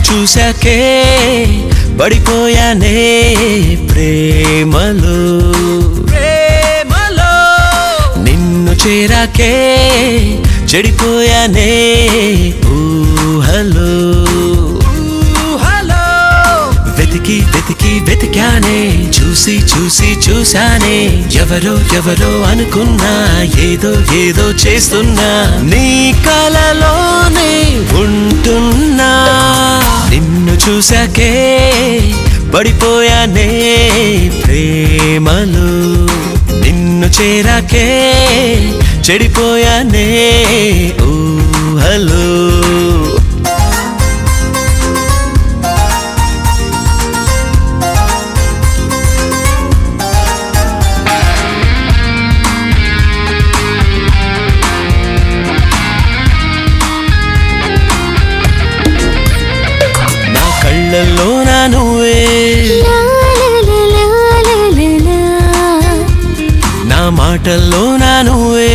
చూశాకే పడిపోయానే ప్రేమలో ప్రేమలో నిన్ను చేరాకే చెడిపోయానే ఊహలో ఊహలో వెతికి వెతికి వెతికానే చూసి చూసి చూశానే ఎవరో ఎవరో అనుకున్నా ఏదో ఏదో చేస్తున్నా నీ కలలోనే ఉంటున్నా నిన్ను చూశాకే పడిపోయానే ప్రేమలో నిన్ను చేరాకే చెడిపోయానే ఊహలో నా కళ్ళల్లో నా నువ్వే నా మాటల్లో నా నువ్వే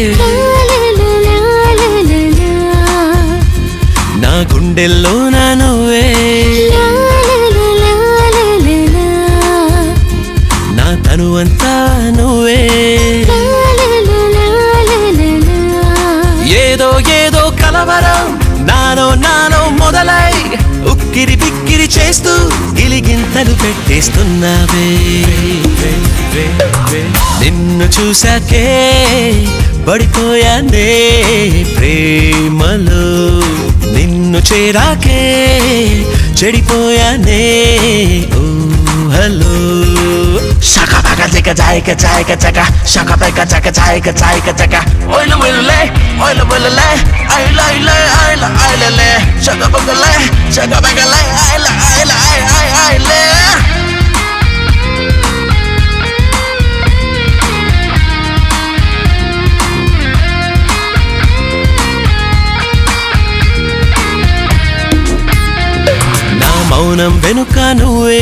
నా గుండెల్లో నా నువ్వే నా తనువంతా నువ్వే ఏదో ఏదో కలవరం నాలో నాలో మొదలై ఉక్కిరి బిక్కిరి చేస్తూ గిలిగింతలు పెట్టేస్తున్నావే నిన్ను చూశాకే పడిపోయానే ప్రేమలో నిన్ను చేరాకే చెడిపోయానే ఊహలో Shaka baka tika tika tika tika Shaka baka tika tika tika tika Oile oile le Oile oile le Aile aile aile aile le Shaka baka le Shaka baka le Aile aile aile aile నా మౌనం వెనుక నువ్వే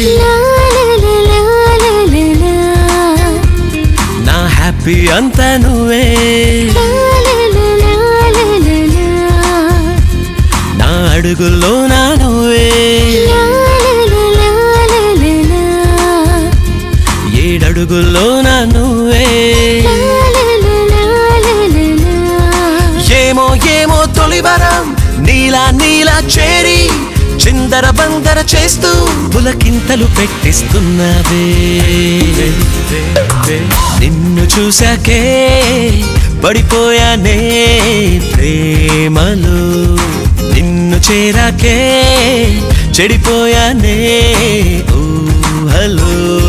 నా happy అంతా నువ్వే నా అడుగుల్లో నా నువ్వే ఏడడుగుల్లో నా నువ్వే ఏమో ఏమో తొలివరం నీలా నీలా చేరి చిందర బందర చేస్తూ పులకింతలు పెట్టిస్తున్నావే నిన్ను చూశాకే పడిపోయానే ప్రేమలో నిన్ను చేరాకే చెడిపోయానే ఊహలో